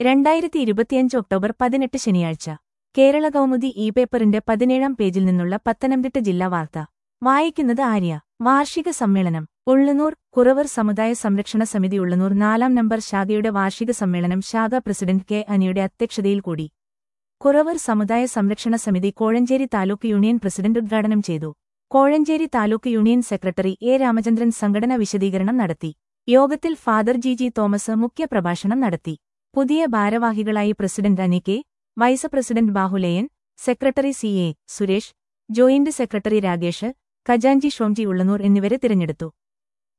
രണ്ടായിരത്തി ഇരുപത്തിയഞ്ച് ഒക്ടോബർ പതിനെട്ട് ശനിയാഴ്ച കേരള കൗമുദി ഇ പേപ്പറിന്റെ പതിനേഴാം പേജിൽ നിന്നുള്ള പത്തനംതിട്ട ജില്ലാ വാർത്ത വായിക്കുന്നത് ആര്യ വാർഷിക സമ്മേളനം ഉള്ളനൂർ കുറവർ സമുദായ സംരക്ഷണ സമിതി ഉള്ളനൂർ നാലാം നമ്പർ ശാഖയുടെ വാർഷിക സമ്മേളനം ശാഖ പ്രസിഡന്റ് കെ അനിയുടെ അധ്യക്ഷതയിൽ കൂടി കുറവർ സമുദായ സംരക്ഷണ സമിതി കോഴഞ്ചേരി താലൂക്ക് യൂണിയൻ പ്രസിഡന്റ് ഉദ്ഘാടനം ചെയ്തു Kozhencherry taluk union secretary A Ramachandran സംഘടന വിശദീകരണം നടത്തി യോഗത്തിൽ ഫാദർ ജി ജി തോമസ് മുഖ്യപ്രഭാഷണം നടത്തി പുതിയ ഭാരവാഹികളായി president Ani K vice president Bahuleyan secretary C A Suresh joint secretary Ragesh ഖജാൻജി ഷോംജി ഉള്ളനൂർ എന്നിവരെ തിരഞ്ഞെടുത്തു